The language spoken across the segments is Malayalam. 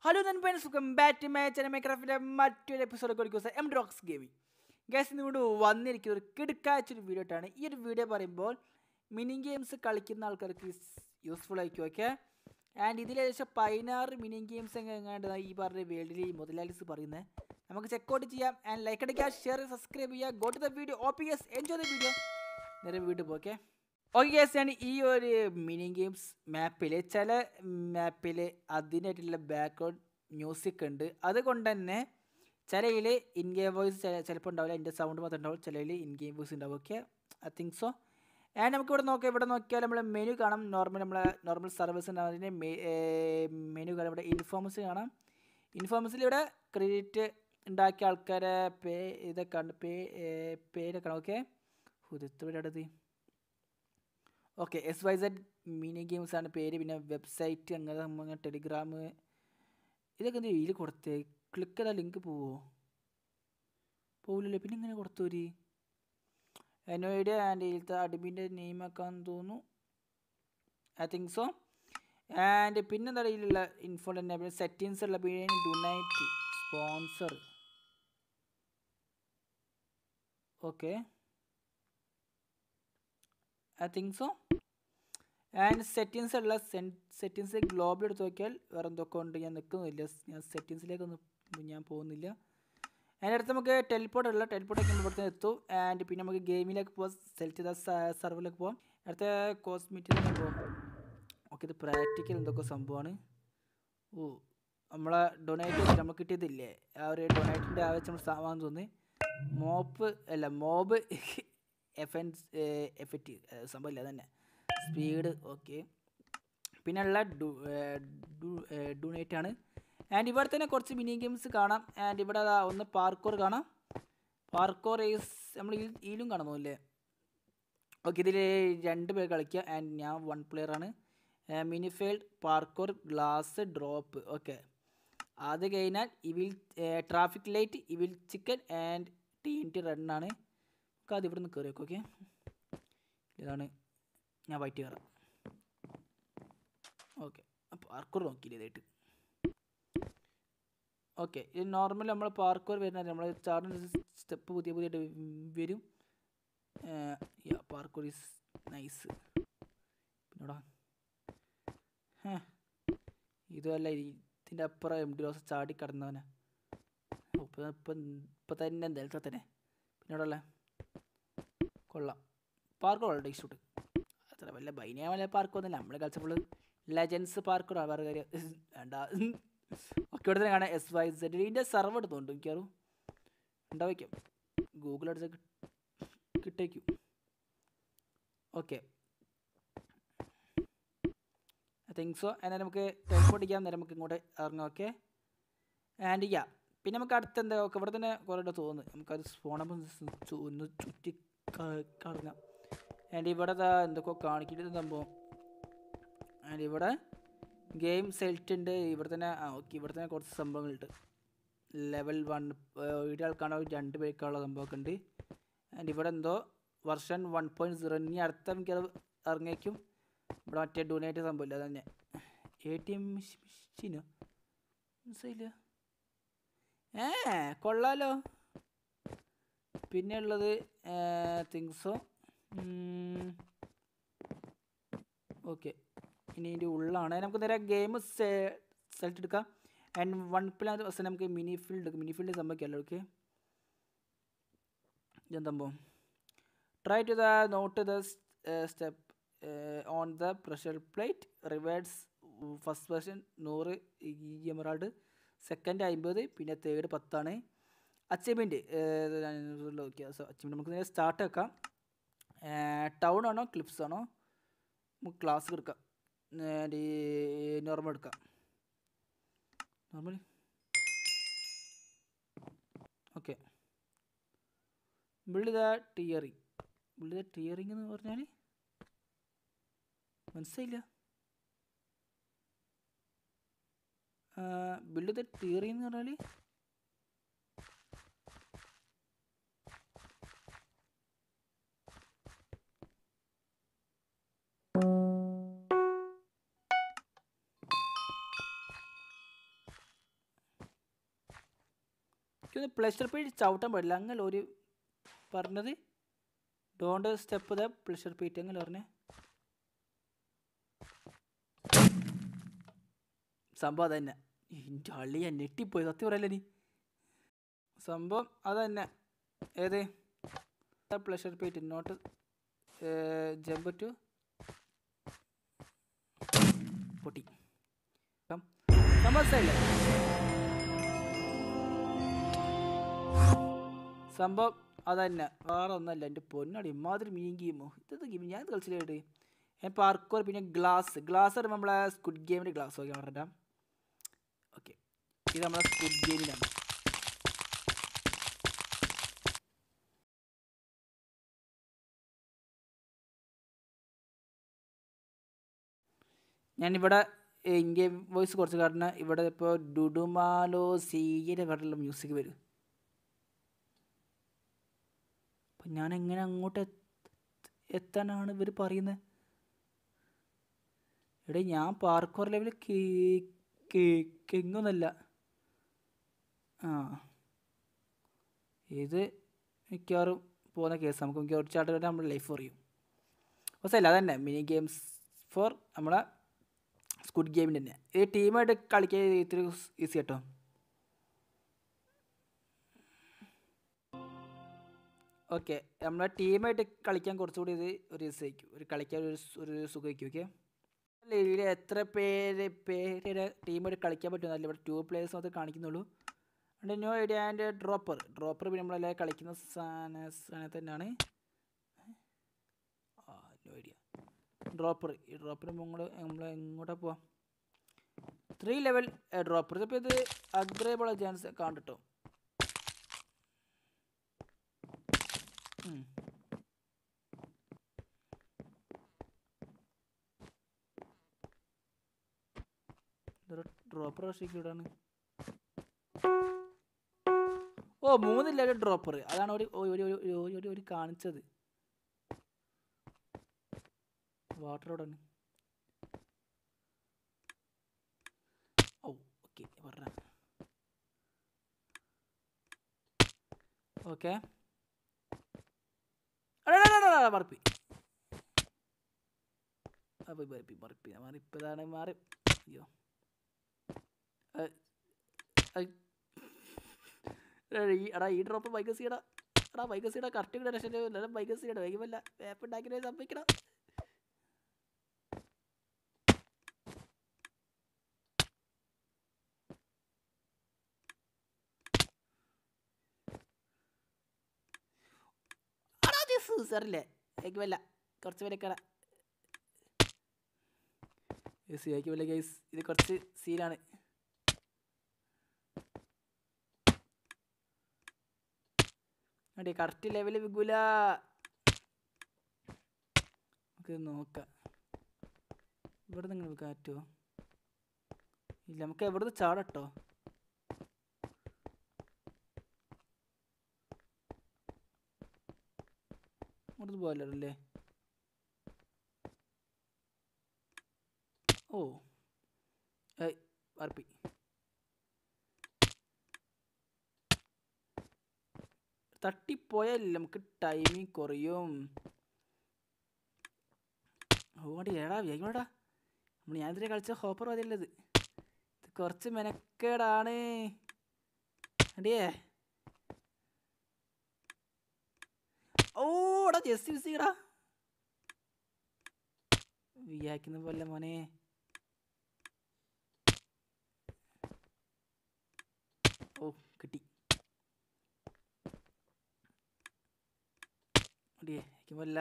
ഹലോ നൻപൻ സുഖം ബാറ്റ് മാച്ച് മൈക്രാഫ്റ്റിൻ്റെ മറ്റൊരു എപ്പിസോഡ് കൊടുക്കുക എം ഡ്രോക്സ് ഗെയിമിംഗ് ഗൈസ് ഇന്നിവിടെ വന്നിരിക്കുന്ന ഒരു കിടുക്കാച്ചൊരു വീഡിയോ ആയിട്ടാണ് ഈ ഒരു വീഡിയോ പറയുമ്പോൾ മിനി ഗെയിംസ് കളിക്കുന്ന ആൾക്കാർക്ക് യൂസ്ഫുൾ ആയിരിക്കും ഓക്കെ ആൻഡ് ഇതിൽ ഏകദേശം പതിനാറ് മിനി ഗെയിംസ് എങ്ങാണ്ട് ഈ പറഞ്ഞ വേൾഡിൽ ഈ മുതലാളിസ് പറയുന്നത് നമുക്ക് ചെക്കൗട്ട് ചെയ്യാം ആൻഡ് ലൈക്ക് അടിക്കുക ഷെയർ സബ്സ്ക്രൈബ് ചെയ്യുക go to the video O P S enjoy the video നേരെ വീഡിയോ ഓക്കെ ഓക്കെ ഗേസ് ഞാൻ ഈ ഒരു മിനി ഗെയിംസ് മാപ്പിൽ ചില മാപ്പിൽ അതിനായിട്ടുള്ള ബാക്ക്ഗ്രൗണ്ട് മ്യൂസിക് ഉണ്ട് അതുകൊണ്ട് തന്നെ ചിലയിൽ ഇൻ ഗെയിം വോയിസ് ചിലപ്പോൾ ഉണ്ടാവില്ല എൻ്റെ സൗണ്ട് മാത്രം ഉണ്ടാവും ചിലയിൽ ഇൻ ഗെയിം വോയിസ് ഉണ്ടാവും okay I think so and നമുക്ക് ഇവിടെ നോക്കാം ഇവിടെ നോക്കിയാൽ നമ്മൾ മെനു കാണാം നോർമൽ നമ്മളെ നോർമൽ സർവീസ് അതിൻ്റെ മെനു കാണാം ഇവിടെ ഇൻഫോമസ് കാണാം ഇൻഫോമസിൽ ഇവിടെ ക്രെഡിറ്റ് ഉണ്ടാക്കിയ ആൾക്കാരെ പേ ഇതൊക്കെ ഉണ്ട് പേ പേരൊക്കെ ഓക്കെ ഇവിടെ അടുത്ത് okay S Y Z mini games ആണ് പേര് പിന്നെ വെബ്സൈറ്റ് അങ്ങനെ അങ്ങനെ ടെലിഗ്രാം ഇതൊക്കെ എന്ത് ഇതിൽ കൊടുത്തേ ക്ലിക്ക് ചെയ്താൽ ലിങ്ക് പോവോ പോവില്ലല്ലോ പിന്നെ ഇങ്ങനെ കൊടുത്തോരി എന്നോയുടെ ആൻഡ് ഇതിലത്തെ അഡ്മിൻ്റെ നെയിം ആക്കാന്ന് തോന്നുന്നു ഐ തിങ്ക് സോ ആൻഡ് പിന്നെ എന്താ ഇതിലുള്ള ഇൻഫോ തന്നെ പിന്നെ സെറ്റിങ്സ് ഉള്ള പിന്നെ ഡുനൈറ്റ് sponsor okay I think so and settings ഉള്ള സെറ്റിങ്സ് ഗ്ലോബിൽ എടുത്ത് നോക്കിയാൽ വേറെ എന്തൊക്കെ ഉണ്ട് ഞാൻ നിൽക്കുന്നില്ല ഞാൻ സെറ്റിങ്സിലേക്കൊന്നും ഞാൻ പോകുന്നില്ല അതിൻ്റെ അടുത്ത് നമുക്ക് ടെലിപ്പോർട്ട് ഉള്ള ടെലിപ്പോർട്ട് ഒക്കെ ഇവിടുത്തെ എത്തും ആൻഡ് പിന്നെ നമുക്ക് ഗെയിമിലേക്ക് പോകാം സെലക്ട് ചെയ്ത സർവറിലേക്ക് പോകാം അടുത്ത കോസ്മെറ്റിക് പോകാം ഓക്കെ ഇത് പ്രാക്ടിക്കൽ എന്തൊക്കെ സംഭവമാണ് ഓ നമ്മളെ ഡൊണേറ്റ് നമുക്ക് കിട്ടിയതില്ലേ ആ ഒരു ഡൊണേറ്റിൻ്റെ ആവശ്യം നമ്മൾ സാമാൻ തോന്നി മോപ്പ് അല്ല മോബ് എഫൻസ് എഫക്റ്റ് സംഭവമില്ല തന്നെ സ്പീഡ് ഓക്കെ പിന്നെ ഉള്ള ഡൂണേറ്റ് ആണ് ആൻഡ് ഇവിടെ തന്നെ കുറച്ച് മിനി ഗെയിംസ് കാണാം ആൻഡ് ഇവിടെ ഒന്ന് പാർക്കോർ കാണാം പാർക്കോർ ഈസ് നമ്മൾ ഇതിലും കാണുന്നില്ലേ ഓക്കെ ഇതിൽ രണ്ട് പേർ കളിക്കുക ആൻഡ് ഞാൻ വൺ പ്ലെയർ ആണ് minefield parkour glass drop okay അത് കഴിഞ്ഞാൽ evil traffic light evil chicken and T N T റണ്ണാണ് നമുക്ക് അത് ഇവിടെ നിന്ന് കയറി വെക്കും ഓക്കെ ഇതാണ് ഞാൻ വൈറ്റ് കയറാം ഓക്കെ പാർക്കൂർ നോക്കിയില്ല ഇതായിട്ട് ഓക്കെ ഇത് നോർമൽ നമ്മൾ പാർക്കൂർ വരുന്നത് നമ്മൾ ചാടുന്ന സ്റ്റെപ്പ് പുതിയ പുതിയ വരും പാർക്കൂർ ഈസ് നൈസ് പിന്നോടാ ഇതുമല്ല ഇതിൻ്റെ അപ്പുറം എം ഡി റോസ് ചാടി കടന്നവനാ ഇപ്പം ഇപ്പം ഇപ്പം തന്നെ എന്തായാലും തന്നെ പിന്നോടല്ലേ കൊള്ളാം പാർക്ക് വളരെ ഇഷ്ടപ്പെട്ടു അത്ര വല്ല ബൈനിയ വല്ല പാർക്കൊന്നുമില്ല നമ്മൾ കളിച്ചപ്പോൾ ലെജൻസ് പാർക്കാണ് വേറെ കാര്യം വേണ്ട ഒക്കെ ഇവിടെ തന്നെ കാണാം എസ് വൈ സെഡ് ഇതിൻ്റെ സർവ് എടുത്തോണ്ട് മിക്കവാറും ഉണ്ടാവിക്കാം ഗൂഗിൾ അടിച്ച കിട്ടേക്കും ഓക്കെ ഐ തിങ്ക് സോ എന്നാൽ നമുക്ക് ടെലിപ്പോർട്ട് ചെയ്യാൻ നേരം നമുക്ക് ഇങ്ങോട്ട് ഇറങ്ങാം ഓക്കെ ആൻഡ് യാ പിന്നെ നമുക്ക് അടുത്ത് എന്താ ഒക്കെ ഇവിടെ തന്നെ കുറേ തോന്നുന്നു നമുക്കത് സ്പോണപ്പം ഒന്ന് ചുറ്റി കറങ്ങാം ആൻഡ് ഇവിടെ എന്തൊക്കെ കാണിക്കുന്നത് സംഭവം ആൻഡ് ഇവിടെ ഗെയിം സെൽറ്റ് ഉണ്ട് ഇവിടെ തന്നെ ആ ഓക്കെ ഇവിടെ തന്നെ കുറച്ച് സംഭവങ്ങളുണ്ട് ലെവൽ വൺ ഇവിടെ ആൾക്കാണോ രണ്ട് പേർക്കുള്ള സംഭവമൊക്കെ ഉണ്ട് ആൻഡ് ഇവിടെ എന്തോ വർഷൻ വൺ പോയിൻറ്റ് സീറോ ഇനി അടുത്ത മിക്കത് ഇറങ്ങിയേക്കും ഇവിടെ മറ്റേ ഡൊണേറ്റ് സംഭവമില്ല തന്നെ എ ടി എം മെഷീനോ മനസ്സിലായില്ല ഏ കൊള്ളാലോ പിന്നെ ഉള്ളത് തിങ്സോ ഓക്കെ ഇനി ഇതിൻ്റെ ഉള്ളാണ് നമുക്ക് നേരെ ഗെയിം സെലക്ട് എടുക്കാം ആൻഡ് വൺ പ്ലാൻ അവസാനം നമുക്ക് മിനി ഫീൽഡ് എടുക്കാം മിനി ഫീൽഡ് സംഭവിക്കാമല്ലോ ഓക്കെ ഇതെന്താകുമ്പോൾ try to the not the step on the pressure plate reverse first version നൂറ് എമറാൾഡ് സെക്കൻഡ് അമ്പത് പിന്നെ തേർഡ് പത്താണ് അച്ചീവ്മെൻറ്റ് ഓക്കെ അച്ചീവ്മെൻറ്റ് നമുക്ക് നേരെ സ്റ്റാർട്ട് വെക്കാം ടൗൺ ആണോ ക്ലിപ്സ് ആണോ നമുക്ക് ക്ലാസ് എടുക്കാം നോർമൽ എടുക്കാം normal okay build the tearing build the tearing എന്ന് പറഞ്ഞാൽ മനസ്സിലായില്ല ബിൽഡ് ദ ടിയറിങ് എന്ന് പറഞ്ഞാൽ എനിക്കൊന്ന് പ്ലഷർ പേജ് ചവിട്ടാൻ പാടില്ല അങ്ങനെ ഒരു പറഞ്ഞത് don't step the pleasure pit അങ്ങനെ പറഞ്ഞേ സംഭവം അതന്നെ എൻ്റെ അള്ളിയ ഞെട്ടിപ്പോയി സത്യം പറയല്ലേ നീ സംഭവം അതന്നെ ഏത് pleasure pit not jump to പൊട്ടി കം. സംഭവം മനസ്സിലായില്ലേ സംഭവം അതന്നെ വേറെ ഒന്നല്ല എൻ്റെ പൊന്നാടി ഇമാതിരി മീൻ ഗെയിമോ ഇതൊക്കെ ഗെയിം ഞാൻ കളിച്ചില്ലേട്ട് ഞാൻ പാർക്കോർ പിന്നെ ഗ്ലാസ് ഗ്ലാസ് പറയുമ്പോൾ നമ്മളെ സ്കുഡ് ഗെയിമിൻ്റെ ഗ്ലാസ് നോക്കി പറഞ്ഞിട്ടാ ഓക്കെ ഇത് നമ്മളെ സ്കുഡ് ഗെയിമിലാണ് ഞാനിവിടെ ഇന്ത്യ വോയിസ് കുറച്ച് കാരണം ഇവിടെ ഇപ്പോൾ ഡുഡുമാലോ സീയുടെ പാട്ടുള്ള മ്യൂസിക് വരും അപ്പം ഞാൻ എങ്ങനെ അങ്ങോട്ട് എത്ത- എത്താനാണ് ഇവർ പറയുന്നത് എടേ ഞാൻ പാർക്കോർ ലെവൽ കെങ്ങൊന്നല്ല ആ ഇത് മിക്കവാറും പോകുന്ന കേസ് നമുക്ക് മിക്കവാറും ചാട്ട് നമ്മുടെ ലൈഫ് പറയും പക്ഷേ അല്ല അതന്നെ മിനി ഗെയിംസ് ഫോർ നമ്മളെ സ്കുഡ് ഗെയിമിൻ്റെ തന്നെ ഇത് ടീമായിട്ട് കളിക്കാൻ ഇത്തിരി ഈസി കേട്ടോ ഓക്കെ നമ്മളെ ടീമായിട്ട് കളിക്കാൻ കുറച്ചുകൂടി ഇത് ഒരു രസമായിരിക്കും ഒരു കളിക്കാൻ ഒരു സ്- ഒരു സുഖമായിരിക്കും ഓക്കെ അല്ല ഇതിൽ എത്ര പേര് പേര് ടീമായിട്ട് കളിക്കാൻ പറ്റുമെന്നല്ല ഇവിടെ ടു പ്ലേയേഴ്സ് മാത്രമേ കാണിക്കുന്നുള്ളൂ അതുകൊണ്ട് no idea and dropper dropper പിന്നെ നമ്മളെല്ലാം കളിക്കുന്ന സാധന സാധനം തന്നെയാണ് ആ നോ ഐഡിയ ഡ്രോപ്പർ ഈ ഡ്രോപ്പർ നമ്മൾ നമ്മൾ എങ്ങോട്ടാ പോവാം ത്രീ ലെവൽ ഡ്രോപ്പർ ഇതിപ്പോൾ ഇത് അഗ്രേബിൾ ചാൻസ് കാണിട്ടോ ഡ്രോപ്പർ ഇവിടാണ് ഓ മൂന്ന് ലെവൽ ഡ്രോപ്പർ അതാണ് ഒരു ഒരു ഒരു ഒരു- ഒരു ഒരു ഒരു കാണിച്ചത് വാട്ടർ എവിടെയാണ് ഓ ഓക്കെ പറഞ്ഞ ഓക്കെ മറപ്പി ആ പോയി മറിപ്പി മറിപ്പി മറിപ്പതാണ് മാറി അയ്യോ ഏ, ഐ. എടാ, ഈ- എടാ ഈ ഡ്രോപ്പ് ബൈക്കസിയുടെ എടാ ബൈക്കസിയുടെ കറക്റ്റ് ഡയറക്ഷൻ ബൈക്കസിയുടെ വേഗമല്ല വേപ്പ് ഉണ്ടാക്കിയത് സംഭവിക്കണം സാറില്ലേ വേഗമല്ല കുറച്ച് പേരൊക്കെ യെസ് വേഗമല്ല ഗൈസ് ഇത് കുറച്ച് സീനാണ് അടി കറക്റ്റ് ലെവല് വിഗുല നമുക്ക് നോക്കാം ഇവിടെ നിന്ന് ഇങ്ങനെ കാറ്റുമോ ഇല്ല നമുക്ക് എവിടുന്ന് ചാടട്ടോ ഇവിടുന്ന് പോയല്ലേ ഓ ഏയ് അർപ്പി തട്ടിപ്പോയാൽ നമുക്ക് ടൈമിങ് കുറയും ഓടി ഏടാ വേഗമാടാ നമ്മൾ ഞാൻ ഇതിലെ കളിച്ച ഹോപ്പർ മതിയല്ലത് ഇത് കുറച്ച് മെനക്കേടാണ് അടിയേ ഓടാ ജസ്റ്റ് യൂസ് ചെയ്യടാ വിചാരിക്കുന്ന പോലെ മോനെ ഓ കിട്ടി അടിയേ വയ്ക്കുമല്ല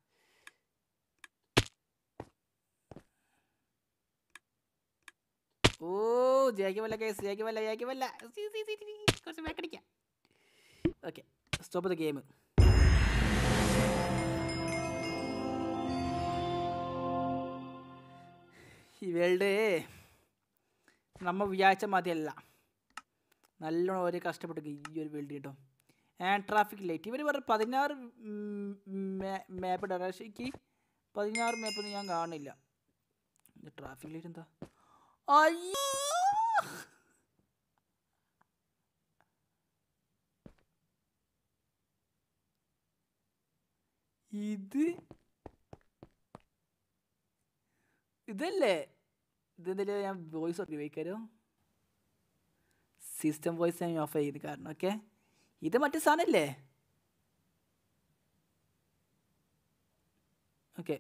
ഓ ജയിക്കുമല്ല കേസ് ജയിക്കുമല്ല ജയിക്കുമല്ല കുറച്ച് ബാക്കടിക്കാം ഓക്കെ സ്റ്റോപ്പ് ദ ഗെയിം ഈ വേൾഡ് നമ്മ വിചാരിച്ച മതിയല്ല നല്ലോണം ഒരു കഷ്ടപ്പെട്ട് ഈ ഒരു വേൾഡ് കിട്ടും ആൻഡ് ട്രാഫിക് ലൈറ്റ് ഇവർ പറഞ്ഞ പതിനാറ് മാപ്പ് ഡയറക്ഷയ്ക്ക് പതിനാറ് മാപ്പൊന്നും ഞാൻ കാണില്ല ട്രാഫിക് ലൈറ്റ് എന്താ അയ്യോ ഇത് ഇതല്ലേ ഇതെന്തെങ്കിലും ഞാൻ വോയിസ് ഉപയോഗിക്കാരോ സിസ്റ്റം വോയിസ് ഞാൻ ഓഫ് ചെയ്ത് കാരണം ഓക്കെ ഇത് മറ്റേ സാധനമല്ലേ ഓക്കെ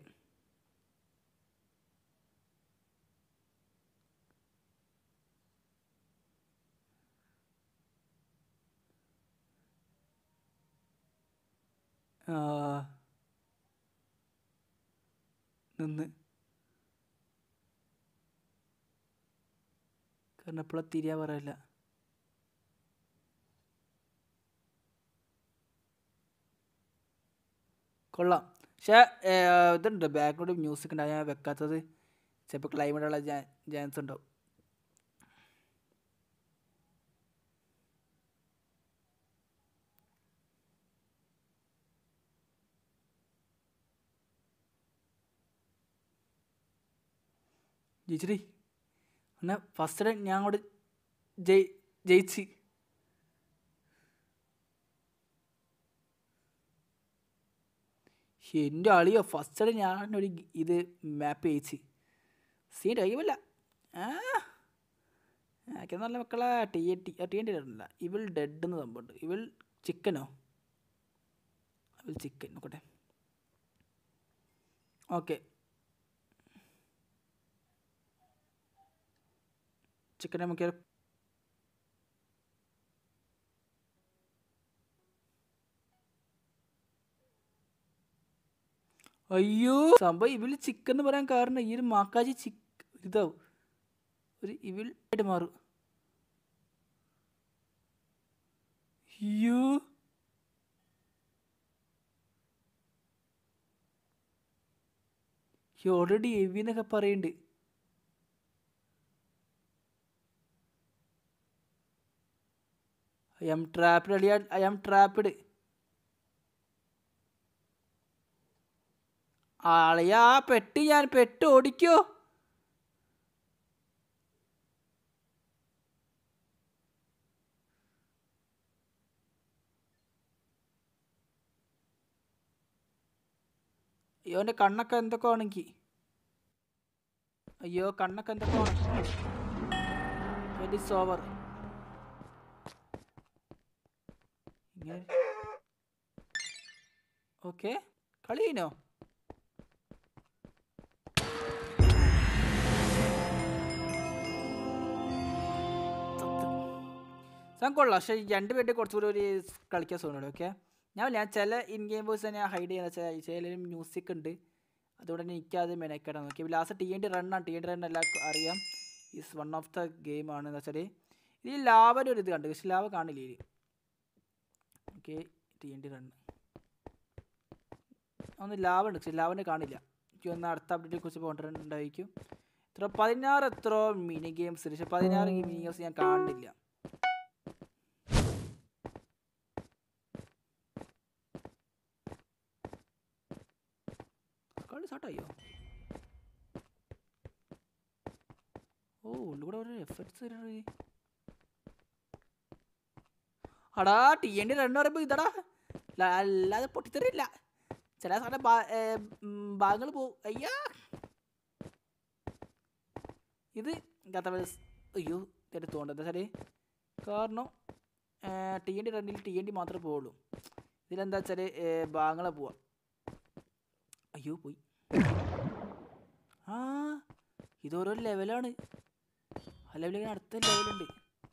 നിന്ന് കാരണം എപ്പോഴും തിരിയാ പറയില്ല കൊള്ളാം പക്ഷേ ഇതുണ്ട് ബാക്ക്ഗ്രൗണ്ട് മ്യൂസിക് ഉണ്ട് അത് ഞാൻ വെക്കാത്തത് ചിലപ്പോൾ ക്ലൈമറ്റുള്ള ചാൻസ് ഉണ്ടാവും ജയിച്ചിട്ടേ എന്നാൽ ഫസ്റ്റ് ഞാൻ അങ്ങോട്ട് ജയി ജയിച്ച് എൻ്റെ അളിയോ ഫസ്റ്റ് ഞാനൊരു ഇത് മാപ്പ് ചെയ്യിച്ച് സീൻ കഴിയുമല്ല ആ ഒക്കെ നല്ല മക്കളെ T A T T N T ഇല്ല ഇവൾ ഡെഡ് എന്ന് സംഭവമുണ്ട് ഇവൾ ചിക്കനോ ഇവൾ ചിക്കൻ നോക്കട്ടെ ഓക്കെ ചിക്കൻ നമുക്ക് അയ്യോ സംഭവം ഇവല് ചിക്കൻ എന്ന് പറയാൻ കാരണം ഈ ഒരു മാക്കാജി ചിക്ക് ഇതാവും ഒരു ഇവിൽ ആയിട്ട് മാറും അയ്യോ ഓൾറെഡി എവി എന്നൊക്കെ പറയുന്നുണ്ട് ഐ ആം ട്രാപ്ഡ് അളിയ ഐ ആം ട്രാപ്ഡ് ആളിയാ പെട്ടി ഞാൻ പെട്ട് ഓടിക്കോ അയ്യോ എൻ്റെ കണ്ണൊക്കെ എന്തൊക്കെ ആണെങ്കിൽ അയ്യോ കണ്ണൊക്കെ എന്തൊക്കെ ആണ് ഇറ്റ് ഇസ് ഓവർ ഇങ്ങനെ ഓക്കെ കളി കഴിഞ്ഞോ സാൻ കൊള്ളാം പക്ഷേ ഈ രണ്ട് പേരുടെ കുറച്ചുകൂടി ഒരു കളിക്കാൻ സുഖമുണ്ട് ഓക്കെ ഞാൻ ഞാൻ ചില ഇൻ ഗെയിം ബോയ്സ് തന്നെ ഹൈഡ് ചെയ്യുന്ന വെച്ചാൽ ചില മ്യൂസിക് ഉണ്ട് അതുകൊണ്ട് തന്നെ എനിക്കത് മെനക്കെടാൻ നോക്കി ലാസ്റ്റ് ടി എൻ ഡി റണ്ണാണ് ടി എൻ ഡി റൺ എല്ലാവർക്കും അറിയാം is one of the game ആണ് എന്ന് വെച്ചാൽ ഇത് ലാവൻ്റെ ഒരു ഇത് കണ്ടു പക്ഷെ ലാവ കാണില്ല ഇതിൽ okay T N D run ഒന്ന് ലാവ ഉണ്ട് പക്ഷെ ലാവനെ കാണില്ല എനിക്ക് ഒന്ന് അടുത്ത അപ്ഡേറ്റിനെ കുറിച്ച് കൊണ്ടുവരണ്ടായിരിക്കും ഇത്ര പതിനാറ് എത്ര മിനി ഗെയിംസ് പക്ഷെ പതിനാറ് മിനി ഗെയിംസ് ഞാൻ കാണുന്നില്ല കളി സ്റ്റാർട്ടായോ ഓ ഉള്ളിൽ ഒരു എഫക്ട്സ് അടാ ടി എൻ ഡി റൺ പറയുമ്പോൾ ഇതടാ ല- അല്ലാതെ പൊട്ടിത്തെറിയില്ല ചില സാധനം ഭാഗങ്ങൾ പോവും അയ്യാ ഇത് കഥ അയ്യോ എടുത്തോണ്ട് എന്താ വെച്ചാൽ കാരണം ടി എൻ ഡി റണ്ണിൽ ടി എൻ ഡി മാത്രമേ പോവുള്ളൂ ഇതിലെന്താ വെച്ചാൽ ഭാഗങ്ങളെ പോവാം അയ്യോ പോയി ആ ഇതോരോ ലെവലാണ് ആ ലെവലിൽ അടുത്ത ലെവലുണ്ട്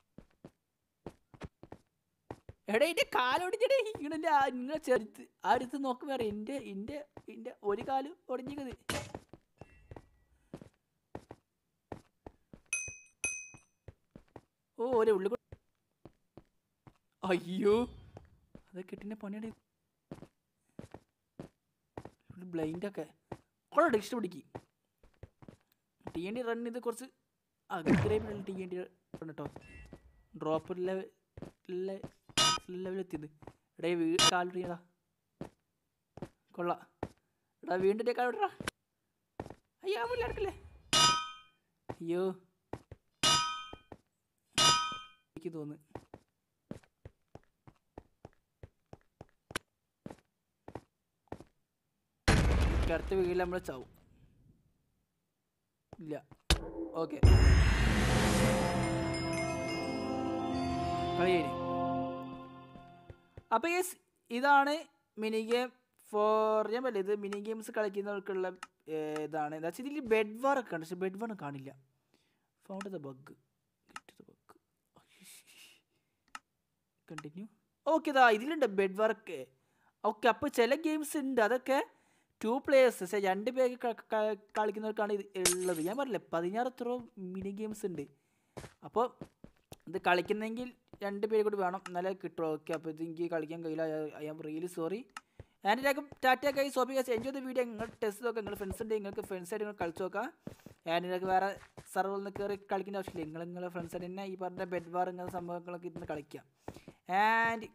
എടാ എൻ്റെ കാലൊടിഞ്ഞടേ ഇങ്ങനെ നിങ്ങളെ ചെറുത്ത് ആ അടുത്ത് നോക്കുമ്പോ അറിയാം എൻ്റെ എൻ്റെ എൻ്റെ ഒരു കാല് ഒടിഞ്ഞത് ഓ ഒരു ഉള്ളു അയ്യോ അത് കെട്ടിൻ്റെ പണിയുടെ ബ്ലൈൻഡൊക്കെ കൊള്ളട്ടെ ഇഷ്ടപിടിക്ക് ടി എൻ ഡി റൺ ഇത് കുറച്ച് അഗ്രേബിളുള്ള ടി എൻ ഡി റൺ കേട്ടോ ഡ്രോപ്പ് ലെവൽ ലെവലെത്തിയത് എടേ വീ കാലിടാ കൊള്ളാം എടാ വീണ്ടും കാലിടാ അയ്യോ മുല്ല എടുക്കല്ലേ അയ്യോ എനിക്ക് തോന്നുന്നു ഓക്കെ അടുത്ത വീട്ടിൽ നമ്മൾ ചാവും ഇല്ല ഓക്കെ കളി കഴിഞ്ഞു അപ്പോൾ യെസ് ഇതാണ് മിനി ഗെയിം ഫോർ ഞാൻ പറയില്ല ഇത് മിനി ഗെയിംസ് കളിക്കുന്നവർക്കുള്ള ഏർ, ഇതാണ് എന്താ വെച്ചാൽ ഇതിൽ ബെഡ് വാർ ഒക്കെ ഉണ്ട് പക്ഷെ ബെഡ് വാർ കാണില്ല found the bug the bug continue okay ഇതാ ഇതിലുണ്ട് ബെഡ് വർക്ക് ഓക്കെ അപ്പോൾ ചില ഗെയിംസ് ഉണ്ട് അതൊക്കെ ടു പ്ലേയേഴ്സ് രണ്ട് പേര് ക- ക- കളിക്കുന്നവർക്കാണ് ഇത് ഉള്ളത് ഞാൻ പറഞ്ഞില്ലേ പതിനാറ് എത്രയോ മിനി ഗെയിംസ് ഉണ്ട് അപ്പോൾ ഇത് കളിക്കുന്നെങ്കിൽ രണ്ട് പേര് കൂടി വേണം എന്നാലേ കിട്ടുള്ളൂ ഓക്കെ അപ്പോൾ ഇത് എനിക്ക് കളിക്കാൻ കഴിയില്ല I am really sorry and ഇതൊക്കെ ടാറ്റ കൈ സോപ്പി കൈസ് എൻജോയ് ദ വീഡിയോ നിങ്ങൾ ടെസ്റ്റ് നോക്കുക നിങ്ങൾ ഫ്രണ്ട്സ് ഉണ്ട് നിങ്ങൾക്ക് ഫ്രണ്ട്സ് ആയിട്ട് നിങ്ങൾ കളിച്ച് നോക്കാം ആൻഡ് ഇതൊക്കെ വേറെ സർവറിൽ നിന്ന് കയറി കളിക്കേണ്ട ആവശ്യമില്ല നിങ്ങൾ നിങ്ങളുടെ ഫ്രണ്ട്സ് ആയിട്ട് തന്നെ ഈ പറഞ്ഞ ബെഡ് വാർ ഇങ്ങനെ സംഭവങ്ങളൊക്കെ ഇരുന്ന് കളിക്കാം ആൻഡ്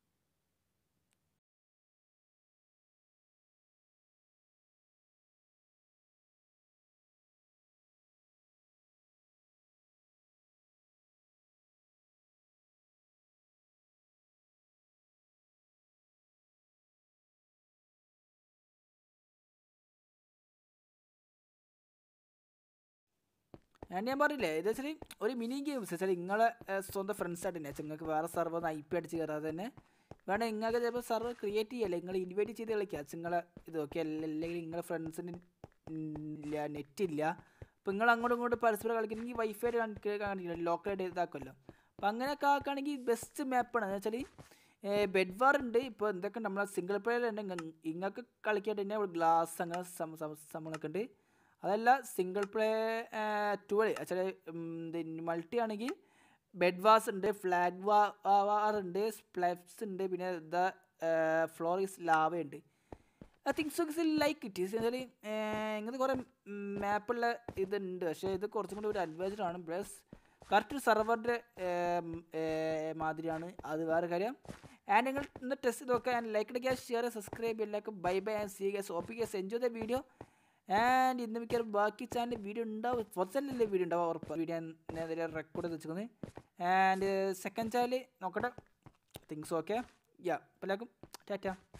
ഞാൻ ഞാൻ പറഞ്ഞില്ലേ ഇത് വെച്ചാൽ ഒരു മിനി ഗെയിംസ് വെച്ചാൽ നിങ്ങളെ ഏഹ്, സ്വന്തം ഫ്രണ്ട്സ് ആയിട്ട് തന്നെ നിങ്ങൾക്ക് വേറെ സർവർ ഐ പി അടിച്ച് കയറാതെ തന്നെ വേണം നിങ്ങൾക്ക് ചിലപ്പോൾ സർവർ ക്രിയേറ്റ് ചെയ്യല്ലേ നിങ്ങൾ ഇൻവൈറ്റ് ചെയ്ത് കളിക്കുക നിങ്ങളെ ഇതൊക്കെ അല്ലെങ്കിൽ നിങ്ങളെ ഫ്രണ്ട്സിന് ഇല്ല നെറ്റ് ഇല്ല അപ്പോൾ നിങ്ങൾ അങ്ങോട്ടും ഇങ്ങോട്ടും പരസ്പരം കളിക്കണമെങ്കിൽ വൈഫൈ കാണിക്കില്ല ലോക്കലായിട്ട് ഇതാക്കുമല്ലോ അപ്പോൾ അങ്ങനെയൊക്കെ ആക്കുകയാണെങ്കിൽ ബെസ്റ്റ് മാപ്പാണ് എന്ന് വെച്ചാൽ ബെഡ് വാർ ഉണ്ട് ഇപ്പോൾ എന്തൊക്കെ നമ്മളെ സിംഗിൾ പ്ലെയർ ഉണ്ട് ഇങ്ങൾക്ക് കളിക്കാൻ തന്നെ ഗ്ലാസ് അങ്ങനെ സം- സം- സംഭവങ്ങളൊക്കെ ഉണ്ട് അതല്ല സിംഗിൾ പ്ലേ ട്വൽ ചില മൾട്ടി ആണെങ്കിൽ ബെഡ് വാസ് ഉണ്ട് ഫ്ലാഗ് വാർ ഉണ്ട് സ്പ്ലഫ്സ് ഉണ്ട് പിന്നെ ദ ഫ്ലോർ ഈസ് ലാവ ഉണ്ട് I think so is like it is വെച്ചാൽ ഇങ്ങനത്തെ കുറേ മാപ്പുള്ള ഇതുണ്ട് പക്ഷേ ഇത് കുറച്ചും കൂടി ഒരു അഡ്വൈസ്ഡ് ആണ് പ്ലസ് കറക്റ്റ് സർവറിൻ്റെ മാതിരിയാണ് അത് വേറെ കാര്യം ആൻഡ് നിങ്ങൾ ഇന്ന് ടെസ്റ്റ് നോക്കുക ആൻഡ് ലൈക്ക് അടിക്കുക ഷെയർ സബ്സ്ക്രൈബ് എല്ലാവർക്കും bye bye and see guys ഓപ്പി guys enjoy the video and ഇന്ന് മിക്കവാറും ബാക്കി ചാനൽ വീഡിയോ ഉണ്ടാവും ഫസ്റ്റ് ചാനലിലെ വീഡിയോ ഉണ്ടാവും ഉറപ്പ് വീഡിയോ ഞാൻ റെക്കോർഡ് ചെയ്ത് വെച്ചിരിക്കുന്നത് ആൻഡ് സെക്കൻഡ് ചാനൽ നോക്കട്ടെ തിങ്സ് ഓക്കെ യാ എല്ലാവർക്കും ടാറ്റ